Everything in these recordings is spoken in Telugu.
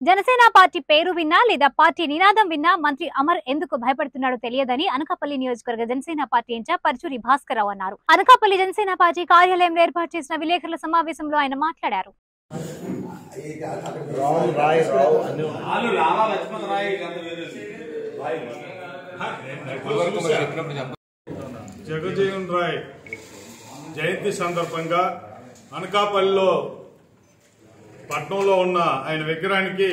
జనసేన పార్టీ పేరు విన్నా లేదా పార్టీ నినాదం విన్నా మంత్రి అమర్ ఎందుకు భయపడుతున్నాడో తెలియదని అనకాపల్లి నియోజకవర్గ జనసేన పార్టీ ఇన్ఛార్జ్ పరచూరి భాస్కర్ రావు అన్నారు అనకాపల్లి జనసేన పార్టీ కార్యాలయంలో ఏర్పాటు చేసిన విలేకరుల సమావేశంలో ఆయన మాట్లాడారు రావు రాయ్ రావు అని వాళ్ళు లాలా లక్ష్మణ్ రాయ్ గంట వేరే రాయ్ జగజీవన్ రాయ్ జయంతి సందర్భంగా అనకాపల్లిలో పట్నంలో ఉన్న ఆయన విగ్రహానికి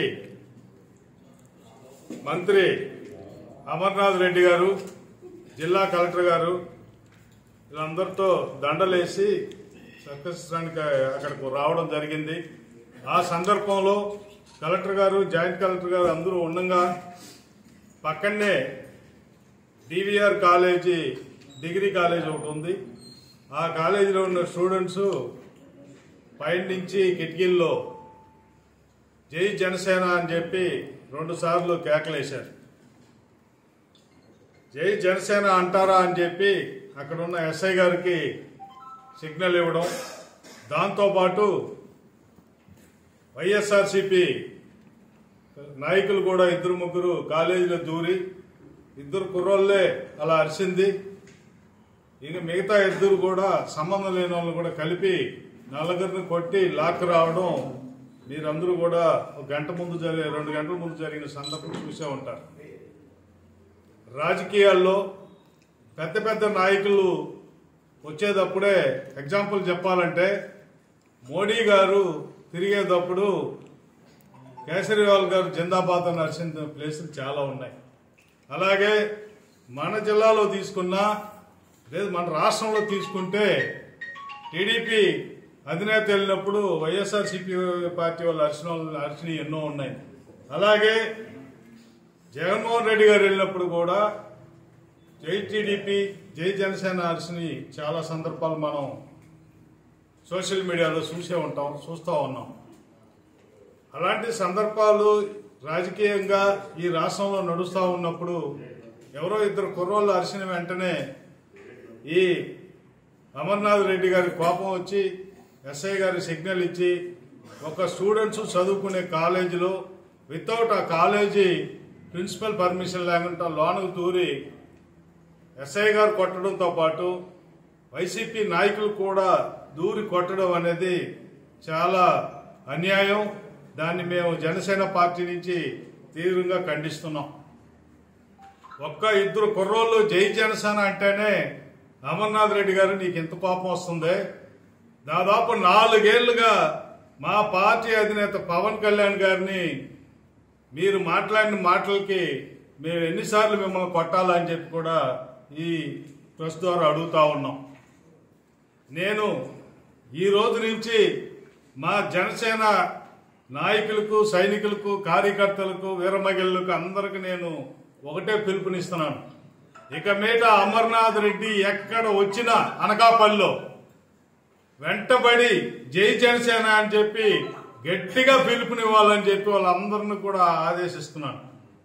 మంత్రి అమర్నాథ్ రెడ్డి గారు జిల్లా కలెక్టర్ గారు వీళ్ళందరితో దండలేసి సత్కరించడానికి అక్కడికి రావడం జరిగింది ఆ సందర్భంలో కలెక్టర్ గారు జాయింట్ కలెక్టర్ గారు అందరూ ఉండగా పక్కనే డివిఆర్ కాలేజీ డిగ్రీ కాలేజ్ ఒకటి ఉంది ఆ కాలేజీలో ఉన్న స్టూడెంట్స్ పైన నుంచి కిటికీల్లో జై జనసేన అని చెప్పి రెండు సార్లు కేకలేశారు జై జనసేన అంటారా అని చెప్పి అక్కడ ఉన్న ఎస్ఐ గారికి సిగ్నల్ ఇవ్వడం దాంతోపాటు వైఎస్ఆర్సిపి నాయకులు కూడా ఇద్దరు ముగ్గురు కాలేజీలో దూరి ఇద్దరు కుర్రోళ్ళే అలా అరిసింది ఇక మిగతా ఇద్దరు కూడా సంబంధం లేని వాళ్ళు కూడా కలిపి నలుగురిని కొట్టి లాక్ రావడం మీరందరూ కూడా ఒక గంట ముందు జరిగే రెండు గంటల ముందు జరిగిన సందర్భం చూసే ఉంటారు రాజకీయాల్లో పెద్ద పెద్ద నాయకులు వచ్చేటప్పుడే ఎగ్జాంపుల్ చెప్పాలంటే మోడీ గారు తిరిగేటప్పుడు కేసరివాల్ గారు జిందాబాద్ అని అరిసిన ప్లేసులు చాలా ఉన్నాయి అలాగే మన జిల్లాలో తీసుకున్నా లేదు మన రాష్ట్రంలో తీసుకుంటే టీడీపీ అధినేత వెళ్ళినప్పుడు వైఎస్ఆర్సీపీ పార్టీ వాళ్ళు అరిచిన వాళ్ళు అరిచినవి ఎన్నో ఉన్నాయి అలాగే జగన్మోహన్ రెడ్డి గారు వెళ్ళినప్పుడు కూడా జై టీడీపీ జై జనసేన అరిచిని చాలా సందర్భాలు మనం సోషల్ మీడియాలో చూసే ఉంటాం చూస్తూ ఉన్నాం అలాంటి సందర్భాలు రాజకీయంగా ఈ రాష్ట్రంలో నడుస్తూ ఉన్నప్పుడు ఎవరో ఇద్దరు కుర్రోళ్ళు అరిసిన వెంటనే ఈ అమర్నాథ్ రెడ్డి గారి కోపం వచ్చి ఎస్ఐ గారి సిగ్నల్ ఇచ్చి ఒక స్టూడెంట్స్ చదువుకునే కాలేజీలో వితౌట్ ఆ కాలేజీ ప్రిన్సిపల్ పర్మిషన్ లేకుండా లోనకు తూరి ఎస్ఐ గారు కొట్టడంతో పాటు వైసీపీ నాయకులు కూడా దూరి కొట్టడం అనేది చాలా అన్యాయం దాన్ని మేము జనసేన పార్టీ నుంచి తీవ్రంగా ఖండిస్తున్నాం ఒక్క ఇద్దరు కుర్రోళ్ళు జై జనసేన అంటేనే అమర్నాథ్ రెడ్డి గారు నీకు ఎంత కోపం వస్తుంది దాదాపు నాలుగేళ్లుగా మా పార్టీ అధినేత పవన్ కళ్యాణ్ గారిని మీరు మాట్లాడిన మాటలకి మేము ఎన్నిసార్లు మిమ్మల్ని కొట్టాలని చెప్పి కూడా ఈ ప్రెస్ ద్వారా అడుగుతా ఉన్నాం నేను ఈ రోజు నుంచి మా జనసేన నాయకులకు సైనికులకు కార్యకర్తలకు వీరమగిళ్ళకు అందరికి నేను ఒకటే పిలుపునిస్తున్నాను ఇక మీద అమర్నాథ్ రెడ్డి ఎక్కడ వచ్చినా అనకాపల్లిలో వెంటబడి జై జనసేన అని చెప్పి గట్టిగా పిలుపునివ్వాలని చెప్పి వాళ్ళందరిని కూడా ఆదేశిస్తున్నాను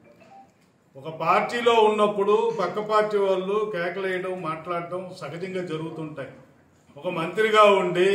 ఒక పార్టీలో ఉన్నప్పుడు పక్క పార్టీ వాళ్ళు కేకలేయడం మాట్లాడటం సహజంగా జరుగుతుంటాయి ఒక మంత్రిగా ఉండి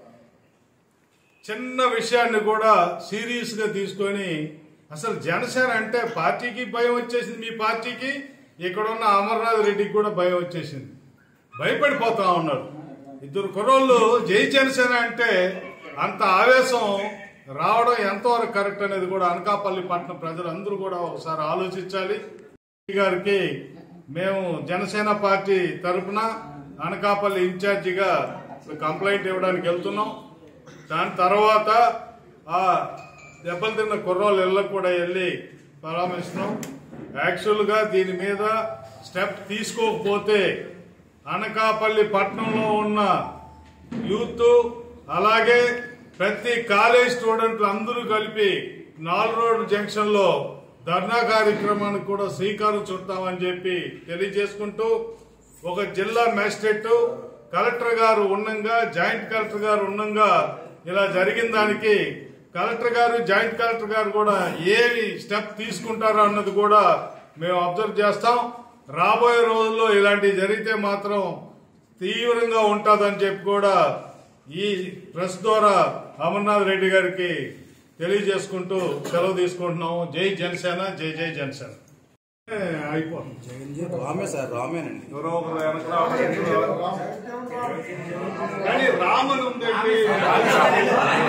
చిన్న విషయాన్ని కూడా సీరియస్ గా తీసుకొని అసలు జనసేన అంటే పార్టీకి భయం వచ్చేసింది మీ పార్టీకి ఇక్కడ ఉన్న అమర్నాథ్ రెడ్డికి కూడా భయం వచ్చేసింది భయపడిపోతా ఉన్నారు ఇద్దరు కుర్రోళ్ళు జై జనసేన అంటే అంత ఆవేశం రావడం ఎంతవరకు కరెక్ట్ అనేది కూడా అనకాపల్లి పట్టణ ప్రజలందరూ కూడా ఒకసారి ఆలోచించాలి గారికి మేము జనసేన పార్టీ తరపున అనకాపల్లి ఇన్ఛార్జిగా కంప్లైంట్ ఇవ్వడానికి వెళ్తున్నాం దాని తర్వాత ఆ దెబ్బలు తిన్న కుర్రోళ్ళ ఇళ్ళకు కూడా వెళ్ళి పరామర్శిస్తున్నాం యాక్చువల్గా దీని మీద స్టెప్ తీసుకోకపోతే అనకాపల్లి పట్టణంలో ఉన్న యూత్ అలాగే ప్రతి కాలేజ్ స్టూడెంట్లు అందరూ కలిపి నాలుగు రోడ్ జంక్షన్ లో ధర్నా కార్యక్రమానికి కూడా శ్రీకారం చుడతామని చెప్పి తెలియజేసుకుంటూ ఒక జిల్లా మేజిస్ట్రేట్ కలెక్టర్ గారు ఉండంగా జాయింట్ కలెక్టర్ గారు ఉండంగా ఇలా జరిగిన దానికి కలెక్టర్ గారు జాయింట్ కలెక్టర్ గారు కూడా ఏమి స్టెప్ తీసుకుంటారో అన్నది కూడా మేము అబ్జర్వ్ చేస్తాం రాబోయే రోజుల్లో ఇలాంటివి జరిగితే మాత్రం తీవ్రంగా ఉంటుందని చెప్పి కూడా ఈ ప్రెస్ ద్వారా అమర్నాథ్ రెడ్డి గారికి తెలియజేసుకుంటూ సెలవు తీసుకుంటున్నాము జై జనసేన జై జై జనసేన ఏ, అయిపోతుంది రామే సార్ రామేనండి ఎవరో ఒకరు వెనక రావడం. కానీ రామని ఉందండి